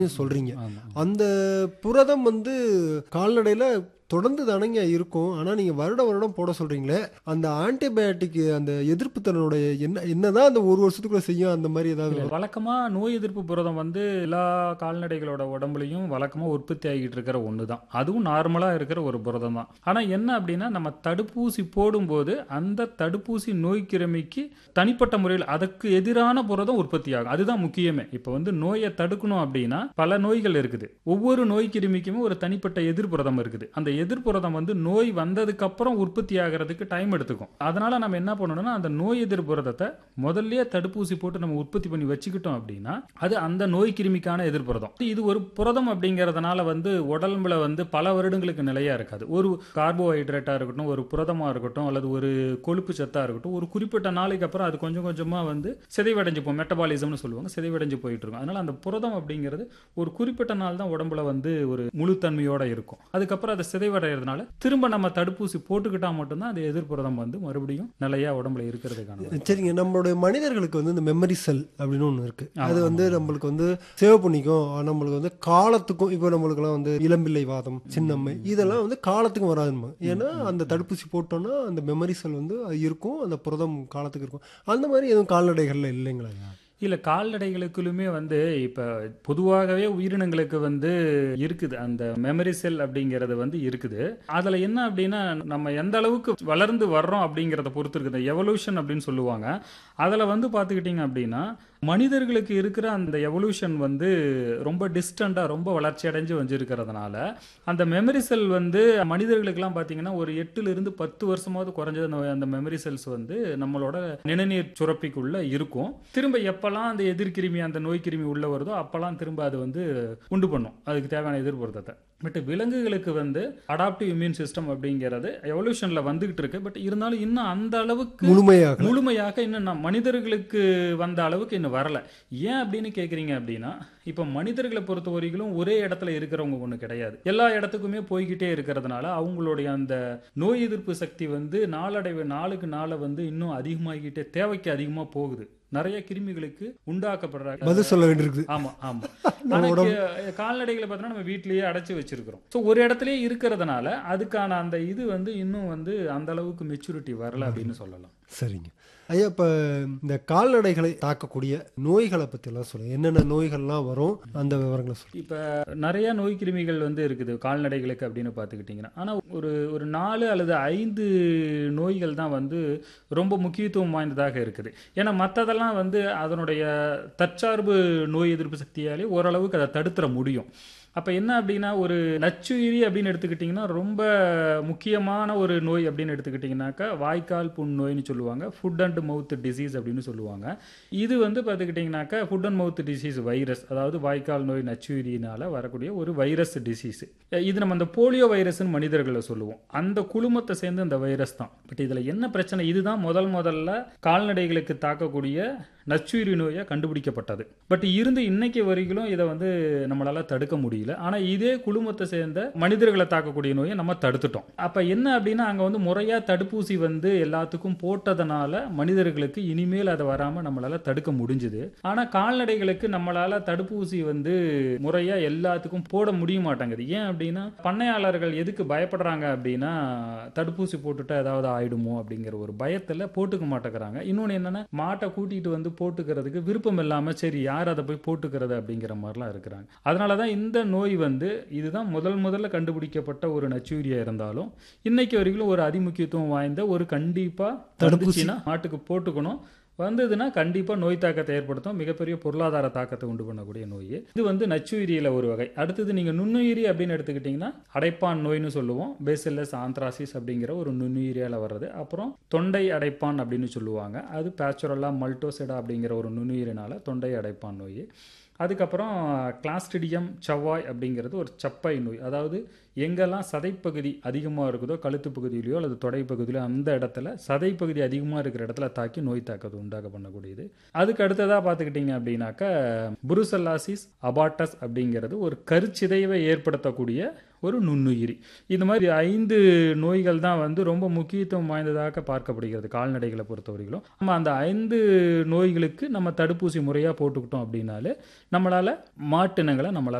சொல்றீங்க ஆமா. அந்த புரதம் வந்து கால்நடையில தொடர்ந்து தானங்க இருக்கும் ஆனா நீங்க வருட வருடம் போட சொல்றீங்களே அந்த ஆன்டிபயோட்டிக் அந்த எதிர்ப்பு தன்னுடைய என்ன என்னதான் அந்த ஒரு வருஷத்துக்குள்ள செய்யும் அந்த மாதிரி ஏதாவது இல்ல, வழக்கமா நோய் எதிர்ப்பு புரதம் வந்து எல்லா கால்நடைகளோட உடம்புலையும் வழக்கமா உற்பத்தி ஆகிட்டு இருக்கிற ஒன்று தான் அதுவும் நார்மலா இருக்கிற ஒரு புரதம் தான் ஆனா என்ன அப்படின்னா நம்ம தடுப்பூசி போடும்போது அந்த தடுப்பூசி நோய் கிருமிக்கு தனிப்பட்ட முறையில் அதற்கு எதிரான புரதம் உற்பத்தி ஆகும் அதுதான் முக்கியமே இப்போ வந்து நோயை தடுக்கணும் அப்படின்னா பல நோய்கள் இருக்குது ஒவ்வொரு நோய் கிருமிக்குமே ஒரு தனிப்பட்ட எதிர்ப்புரதம் இருக்குது அந்த எதிர்ப்புரதம் வந்து நோய் வந்ததுக்கு அப்புறம் உற்பத்தி ஆகிறதுக்கு டைம் எடுத்துக்கும் அதனால நம்ம என்ன பண்ணணும்னா அந்த நோய் எதிர்ப்புரதத்தை முதல்லயே தடுப்பூசி போட்டு நம்ம உற்பத்தி பண்ணி வச்சுக்கிட்டோம் அப்படின்னா அது அந்த நோய் கிருமிக்கான எதிர்ப்புரதம் இது ஒரு புரதம் அப்படிங்கறதுனால வந்து உடம்புல வந்து பல வருடங்களுக்கு நிலையா இருக்காது ஒரு கார்போஹைட்ரேட்டா இருக்கட்டும் ஒரு புரதமா இருக்கட்டும் அல்லது ஒரு கொழுப்பு சத்தா இருக்கட்டும் ஒரு குறிப்பிட்ட நாளைக்கு அப்புறம் அது கொஞ்சம் கொஞ்சமா வந்து சிதைவடைஞ்சு போகும் மெட்டபாலிசம்னு சொல்லுவாங்க சிதைவடைஞ்சு போயிட்டு இருக்கும் அதனால அந்த புரதம் அப்படிங்கிறது ஒரு குறிப்பிட்ட நாள் தான் உடம்புல வந்து ஒரு முழுத்தன்மையோட இருக்கும் அதுக்கப்புறம் அது சிதைவடைகிறதுனால திரும்ப நம்ம தடுப்பூசி போட்டுக்கிட்டா மட்டும்தான் அந்த எதிர்ப்புரதம் வந்து மறுபடியும் நிலையா உடம்புல இருக்கிறதுக்கான சரிங்க நம்மளுடைய மனிதர்களுக்கு வந்து இந்த மெமரி செல் அப்படின்னு ஒன்று இருக்கு அது வந்து நம்மளுக்கு வந்து சேவ் பண்ணிக்கும் நம்மளுக்கு வந்து காலத்துக்கும் இப்போ நம்மளுக்குலாம் வந்து இளம்பிள்ளை வாதம் சின்னம்மை இதெல்லாம் வந்து காலத்துக்கும் வராதுமா ஏன்னா அந்த தடுப்பூசி போட்டோம்னா அந்த மெமரி செல் வந்து அது இருக்கும் அந்த புரதம் காலத்துக்கு இருக்கும் அந்த மாதிரி எதுவும் கால்நடைகள்ல இல்லைங்களா இல்ல கால்நடைகளுக்குள்ளுமே வந்து இப்ப பொதுவாகவே உயிரினங்களுக்கு வந்து இருக்குது அந்த மெமரி செல் அப்படிங்கிறது வந்து இருக்குது அதுல என்ன அப்படின்னா நம்ம எந்த அளவுக்கு வளர்ந்து வர்றோம் அப்படிங்கிறத பொறுத்து இருக்குது எவல்யூஷன் அப்படின்னு சொல்லுவாங்க அதுல வந்து பாத்துக்கிட்டீங்க அப்படின்னா மனிதர்களுக்கு இருக்கிற அந்த எவல்யூஷன் வந்து ரொம்ப டிஸ்டண்டா ரொம்ப வளர்ச்சி அடைஞ்சு வந்திருக்கிறதுனால அந்த மெமரி செல் வந்து மனிதர்களுக்கெல்லாம் பார்த்தீங்கன்னா ஒரு எட்டுல இருந்து பத்து வருஷமாவது குறைஞ்சது அந்த- அந்த மெமரி செல்ஸ் வந்து நம்மளோட நிணநீர் சுரப்பிக்குள்ள இருக்கும் திரும்ப எப்பெல்லாம் அந்த எதிர்கிருமி அந்த நோய் கிருமி உள்ள வருதோ அப்பெல்லாம் திரும்ப அது வந்து உண்டு பண்ணும் அதுக்கு தேவையான எதிர்ப்புறத்தை பட் விலங்குகளுக்கு வந்து அடாப்டிவ் இம்யூன் சிஸ்டம் அப்படிங்கிறது எவல்யூஷன்ல வந்துகிட்டு இருக்கு பட் இருந்தாலும் இன்னும் அந்த அளவுக்கு முழுமையாக முழுமையாக இன்னும் நம் மனிதர்களுக்கு வந்த அளவுக்கு இன்னும் வரல ஏன் அப்படின்னு கேக்குறீங்க அப்படின்னா இப்ப மனிதர்களை பொறுத்த வரைக்கும் ஒரே இடத்துல இருக்கிறவங்க ஒண்ணு கிடையாது எல்லா இடத்துக்குமே போய்கிட்டே இருக்கிறதுனால அவங்களுடைய அந்த நோய் எதிர்ப்பு சக்தி வந்து நாளடைவு நாளுக்கு நாள வந்து இன்னும் அதிகமாகிட்டே தேவைக்கு அதிகமா போகுது நிறைய கிருமிகளுக்கு உண்டாக்கப்படுற பதில் சொல்ல வேண்டியிருக்குது ஆமா ஆமா ஆனா கே- கால்நடைகளை பார்த்தோம்னா நம்ம வீட்லயே அடைச்சு வச்சிருக்கிறோம் ஸோ ஒரு இடத்துலயே இருக்கிறதுனால அதுக்கான அந்த இது வந்து இன்னும் வந்து அந்த அளவுக்கு மெச்சூரிட்டி வரல அப்படின்னு சொல்லலாம் சரிங்க ஐயா இப்போ இந்த கால்நடைகளை தாக்கக்கூடிய நோய்களை பற்றி எல்லாம் சொல்லுங்க என்னென்ன நோய்கள்லாம் வரும் அந்த விவரங்களை சொல்லுங்க இப்போ நிறைய நோய் கிருமிகள் வந்து இருக்குது கால்நடைகளுக்கு அப்படின்னு பார்த்துக்கிட்டிங்கன்னா ஆனால் ஒரு ஒரு நாலு அல்லது ஐந்து நோய்கள் தான் வந்து ரொம்ப முக்கியத்துவம் வாய்ந்ததாக இருக்குது ஏன்னா மற்றதெல்லாம் வந்து அதனுடைய தற்சார்பு நோய் எதிர்ப்பு சக்தியாலே ஓரளவுக்கு அதை தடுத்துற முடியும் அப்போ என்ன அப்படின்னா ஒரு நச்சுயிரி அப்படின்னு எடுத்துக்கிட்டிங்கன்னா ரொம்ப முக்கியமான ஒரு நோய் அப்படின்னு எடுத்துக்கிட்டிங்கனாக்கா வாய்க்கால் புண் நோய்னு சொல்லுவாங்க ஃபுட் அண்ட் மவுத் டிசீஸ் அப்படின்னு சொல்லுவாங்க இது வந்து பார்த்துக்கிட்டிங்கனாக்கா foot and mouth disease virus அதாவது வாய்க்கால் நோய் நச்சுயிரினால வரக்கூடிய ஒரு வைரஸ் டிசீஸ் இது நம்ம அந்த போலியோ வைரஸ்னு மனிதர்களை சொல்லுவோம் அந்த குழுமத்தை சேர்ந்து அந்த வைரஸ் தான் பட் இதில் என்ன பிரச்சனை இதுதான் முதல் முதல்ல கால்நடைகளுக்கு தாக்கக்கூடிய நச்சுயிரி நோயாக கண்டுபிடிக்கப்பட்டது பட் இருந்து இன்னைக்கு வரைக்கும் இதை வந்து நம்மளால தடுக்க முடியல ஆனா இதே குழுமத்தை சேர்ந்த மனிதர்களை தாக்கக்கூடிய நோயை நம்ம தடுத்துட்டோம் அப்ப என்ன அப்படின்னா அங்க வந்து முறையா தடுப்பூசி வந்து எல்லாத்துக்கும் போட்டதனால மனிதர்களுக்கு இனிமேல் அதை வராம நம்மளால தடுக்க முடிஞ்சுது ஆனா கால்நடைகளுக்கு நம்மளால தடுப்பூசி வந்து முறையா எல்லாத்துக்கும் போட முடிய மாட்டேங்குது ஏன் அப்படின்னா பண்ணையாளர்கள் எதுக்கு பயப்படுறாங்க அப்படின்னா தடுப்பூசி போட்டுட்டா ஏதாவது ஆயிடுமோ அப்படிங்கிற ஒரு பயத்துல போட்டுக்க மாட்டேங்கிறாங்க இன்னொன்னு என்னன்னா மாட்டை கூட்டிட்டு வந்து போட்டுக்கிறதுக்கு விருப்பம் இல்லாம சரி யார் அதை போய் போட்டுக்கிறது அப்படிங்கிற மாதிரிலாம் இருக்கிறாங்க அதனால தான் இந்த நோய் வந்து இதுதான் முதல் முதல்ல கண்டுபிடிக்கப்பட்ட ஒரு நச்சூரியா இருந்தாலும் இன்னைக்கு வரைக்கும் ஒரு அதிமுக்கியத்துவம் வாய்ந்த ஒரு கண்டிப்பா தடுப்பூசினா மாட்டுக்கு போட்டுக்கணும் வந்ததுன்னா கண்டிப்பா நோய் தாக்கத்தை ஏற்படுத்தும் மிகப்பெரிய பொருளாதார தாக்கத்தை உண்டு பண்ணக்கூடிய நோய் இது வந்து நச்சுயிரியில ஒரு வகை அடுத்தது நீங்க நுண்ணுயிரி அப்படின்னு எடுத்துக்கிட்டீங்கன்னா அடைப்பான் நோய்னு சொல்லுவோம் பேசில்லஸ் ஆந்த்ராசிஸ் அப்படிங்கிற ஒரு நுண்ணுயிரியால வர்றது அப்புறம் தொண்டை அடைப்பான் அப்படின்னு சொல்லுவாங்க அது பேச்சுரலா மல்டோசெடா அப்படிங்கிற ஒரு நுண்ணுயிரினால தொண்டை அடைப்பான் நோய் அதுக்கப்புறம் கிளாஸ்டிடியம் செவ்வாய் அப்படிங்கிறது ஒரு சப்பை நோய் அதாவது எங்கெல்லாம் சதைப்பகுதி அதிகமாக இருக்குதோ கழுத்து பகுதியிலையோ அல்லது தொடை பகுதியிலையோ அந்த இடத்துல சதைப்பகுதி அதிகமாக இருக்கிற இடத்துல தாக்கி நோய் தாக்கத்தை உண்டாக பண்ணக்கூடியது அதுக்கு அடுத்ததாக பார்த்துக்கிட்டிங்க அப்படின்னாக்கா புருசல்லாசிஸ் அபாட்டஸ் அப்படிங்கிறது ஒரு கருச்சிதைவை ஏற்படுத்தக்கூடிய ஒரு நுண்ணுயிரி இந்த மாதிரி ஐந்து நோய்கள் தான் வந்து ரொம்ப முக்கியத்துவம் வாய்ந்ததாக பார்க்கப்படுகிறது கால்நடைகளை பொறுத்தவரையிலும் நம்ம அந்த ஐந்து நோய்களுக்கு நம்ம தடுப்பூசி முறையாக போட்டுக்கிட்டோம் அப்படின்னாலே நம்மளால் மாட்டினங்களை நம்மளால்